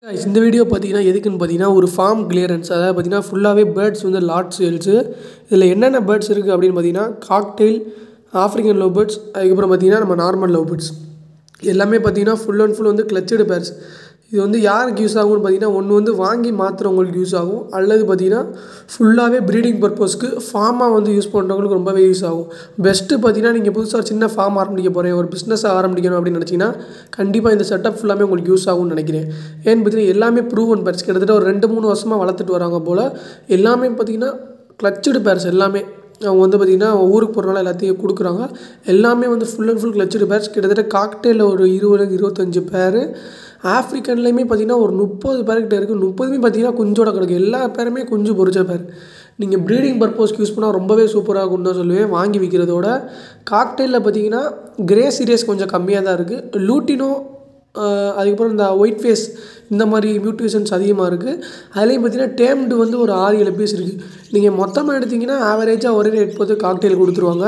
Guys, இந்த video பார்த்தீங்கன்னா எதுக்குன்னு பார்த்தீங்கன்னா ஒரு ஃபார்ம் கிளியரன்ஸ் அதாவது பார்த்தீங்கன்னா ஃபுல்லாகவே பேர்ட்ஸ் வந்து லாட் சேல்ஸு இதில் என்னென்ன பேர்ட்ஸ் இருக்குது அப்படின்னு பார்த்தீங்கன்னா காக்டெயில் ஆஃப்ரிக்கன் லவ் பேர்ட்ஸ் அதுக்கப்புறம் பார்த்தீங்கன்னா நம்ம நார்மல் லவ் பேர்ட்ஸ் எல்லாமே பார்த்தீங்கன்னா ஃபுல் அண்ட் ஃபுல் வந்து கிளச்சடு பேர்ட்ஸ் இது வந்து யாருக்கு யூஸ் ஆகும்னு பார்த்தீங்கன்னா ஒன்று வந்து வாங்கி மாற்றுறவங்களுக்கு யூஸ் ஆகும் அல்லது பார்த்தீங்கன்னா ஃபுல்லாகவே ப்ரீடிங் பர்பஸ்க்கு ஃபார்மாக வந்து யூஸ் பண்ணுறவங்களுக்கு ரொம்பவே யூஸ் ஆகும் பெஸ்ட்டு பார்த்தீங்கன்னா நீங்கள் புதுசாக சின்ன ஃபார்ம் ஆரம்பிக்க போகிறேன் ஒரு பிஸ்னஸ் ஆரம்பிக்கணும் அப்படின்னு நினச்சிங்கன்னா கண்டிப்பாக இந்த செட்டப் ஃபுல்லாமே உங்களுக்கு யூஸ் ஆகும்னு நினைக்கிறேன் ஏன்னு பார்த்தீங்கன்னா எல்லாமே ப்ரூவன் பேர்ஸ் கிட்டத்தட்ட ஒரு ரெண்டு மூணு வருஷமாக வளர்த்துட்டு வராங்க போல் எல்லாமே பார்த்தீங்கன்னா கிளச்சடு பேர்ஸ் எல்லாமே அவங்க வந்து பார்த்திங்கன்னா ஊருக்கு போகிறனால எல்லாத்தையும் கொடுக்குறாங்க எல்லாமே வந்து full and full clutched purse கிட்டத்தட்ட காக்டெயிலில் ஒரு இருபது இருபத்தஞ்சு பேர் ஆஃப்ரிக்கன்லேயுமே பார்த்திங்கன்னா ஒரு முப்பது பேர்கிட்ட இருக்குது முப்பதுமே பார்த்திங்கன்னா குஞ்சோட கிடக்கு எல்லா பேருமே குஞ்சு பொறிச்ச பேர் நீங்கள் ப்ரீடிங் பர்பஸ்க்கு யூஸ் பண்ணால் ரொம்பவே சூப்பராக இருக்கும்னு தான் சொல்லுவேன் வாங்கி விற்கிறதோட காக்டெயிலில் பார்த்தீங்கன்னா கிரே சீரியஸ் கொஞ்சம் கம்மியாக தான் இருக்குது லூட்டினோ அதுக்கப்புறம் இந்த ஒயிட் ஃபேஸ் இந்த மாதிரி மியூட்டேஷன்ஸ் அதிகமாக இருக்குது அதுலேயும் பார்த்தீங்கன்னா டேம்டு வந்து ஒரு ஆறு ஏழு பீஸ் இருக்குது நீங்கள் மொத்தமாக எடுத்திங்கன்னா ஆவரேஜாக ஒரே ரேட் போட்டு காக்டெயில் கொடுத்துருவாங்க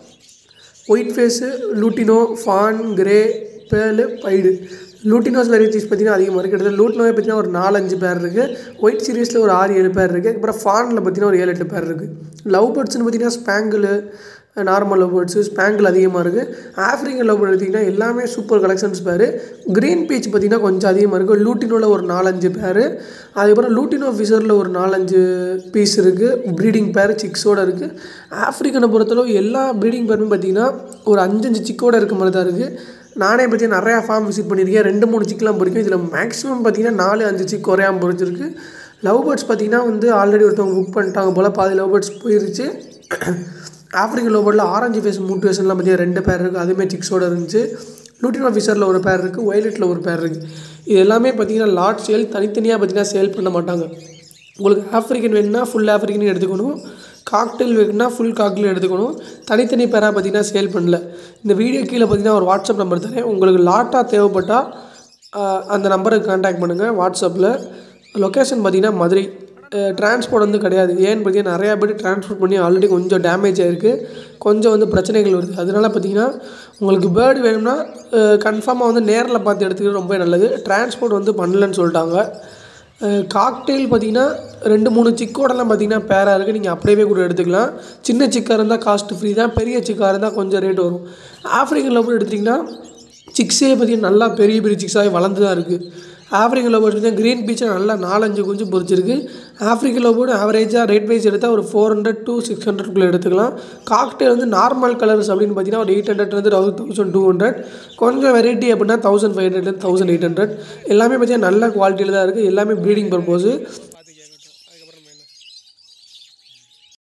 white face lutino fawn grey pearl pied lutinos varieties பார்த்தீங்கன்னா அதிகமாக இருக்குது கிட்டத்தட்ட லூட்டினோவே பார்த்தீங்கன்னா ஒரு நாலஞ்சு பேர் இருக்குது ஒயிட் சீரீஸில் ஒரு ஆறு ஏழு பேர் இருக்குது அப்புறம் ஃபானில் பார்த்தீங்கன்னா ஒரு ஏழு எட்டு பேர் இருக்குது லவ் பேர்ட்ஸ்னு பார்த்தீங்கன்னா spangle normal love birds spangle அதிகமாக இருக்குது ஆஃப்ரிக்கன் லவ் பேர்ட் எடுத்திங்கன்னா எல்லாமே super collections pair green peach பார்த்திங்கன்னா கொஞ்சம் அதிகமாக இருக்குது லூட்டினோவில் ஒரு நாலஞ்சு பேர் அதுக்கப்புறம் லூட்டினோ ஃபிஷரில் ஒரு நாலஞ்சு பீஸ் இருக்குது ப்ரீடிங் பேர் சிக்ஸோடு இருக்குது ஆஃப்ரிக்கனை பொறுத்தளவு எல்லா ப்ரீடிங் பேருமே பார்த்திங்கன்னா ஒரு அஞ்சஞ்சு சிக்கோடு இருக்க மாதிரி தான் இருக்குது நானே பார்த்தீங்கன்னா நிறையா ஃபார்ம் விசிட் பண்ணியிருக்கேன் ரெண்டு மூணு சிக்கெலாம் பொறிக்கும் இதில் மேக்ஸிமம் பார்த்தீங்கன்னா நாலு அஞ்சு சிக் குறையாமல் பொறிச்சிருக்கு லவ் பேர்ட்ஸ் பார்த்தீங்கன்னா வந்து ஆல்ரெடி ஒருத்தவங்க புக் பண்ணிட்டாங்க போல் பாதி லவ் பேர்ட்ஸ் போயிருச்சு ஆஃப்ரிக்கன் லவ் பேர்டில் ஆரஞ்சு ஃபேஸ் மூட்டிவேஷன்லாம் பார்த்தீங்கன்னா ரெண்டு பேர் இருக்குது அதுவுமே சிக்ஸோடு இருந்துச்சு லூட்டின் ஆஃபீஸரில் ஒரு பேர் இருக்குது ஒயலட்டில் ஒரு பேர் இருக்குது இது எல்லாமே பார்த்தீங்கன்னா லாட் சேல் தனித்தனியாக பார்த்தீங்கன்னா சேல் பண்ண மாட்டாங்க உங்களுக்கு ஆஃப்ரிக்கன் வேணுன்னா ஃபுல் ஆஃப்ரிக்கன் எடுத்துக்கணும் காக்டெயில் வேணுன்னா ஃபுல் காக்டெயில் எடுத்துக்கணும் தனித்தனி பேராக பார்த்தீங்கன்னா சேல் பண்ணல இந்த வீடியோ கீழே பார்த்தீங்கன்னா ஒரு வாட்ஸ்அப் நம்பர் தரேன் உங்களுக்கு லாட்டாக தேவைப்பட்டால் அந்த நம்பருக்கு கான்டாக்ட் பண்ணுங்கள் வாட்ஸ்அப்பில் லொக்கேஷன் பார்த்தீங்கன்னா மதுரை டிரான்ஸ்போர்ட் வந்து கிடையாது ஏன்னு பார்த்தீங்கன்னா நிறையா பேர் டிரான்ஸ்போர்ட் பண்ணி ஆல்ரெடி கொஞ்சம் டேமேஜ் ஆகிருக்கு கொஞ்சம் வந்து பிரச்சனைகள் வருது அதனால் பார்த்தீங்கன்னா உங்களுக்கு பேர்டு வேணும்னா கன்ஃபார்மாக வந்து நேரில் பார்த்து எடுத்துக்கிறது ரொம்ப நல்லது டிரான்ஸ்போர்ட் வந்து பண்ணலன்னு சொல்லிட்டாங்க காக்டெயில் பார்த்தீங்கன்னா ரெண்டு மூணு சிக்கோடலாம் பார்த்தீங்கன்னா பேராக இருக்குது நீங்கள் அப்படியே கூட எடுத்துக்கலாம் சின்ன சிக்காக இருந்தால் காஸ்ட் ஃப்ரீ தான் பெரிய சிக்காக இருந்தால் கொஞ்சம் ரேட் வரும் ஆஃப்ரிக்கன் லவ் எடுத்திங்கன்னா சிக்ஸே பார்த்தீங்கன்னா நல்லா பெரிய பெரிய சிக்ஸாகவே வளர்ந்து தான் இருக்குது ஆஃப்ரிக்கன் லவ் பார்த்தீங்கன்னா க்ரீன் பீச்சை நல்லா நாலஞ்சு குஞ்சு பொறிச்சிருக்கு ஆஃப்ரிக்கன் லவ் ஆவரேஜாக ரேட் வைஸ் எடுத்தால் ஒரு ஃபோர் ஹண்ட்ரட் டு சிக்ஸ் ஹண்ட்ரட்குள்ளே எடுத்துக்கலாம் காக்டெயில் வந்து நார்மல் கலர்ஸ் அப்படின்னு பார்த்தீங்கன்னா ஒரு எயிட் ஹண்ட்ரட்லேருந்து தௌசண்ட் டூ ஹண்ட்ரட் கொஞ்சம் வெரைட்டி அப்படின்னா தௌசண்ட் ஃபைவ் ஹண்ட்ரட்லேருந்து தௌசண்ட் எயிட் ஹண்ட்ரட் எல்லாமே பார்த்தீங்கன்னா நல்ல குவாலிட்டியில் தான் இருக்குது எல்லாமே ப்ரீடிங் பர்பஸ்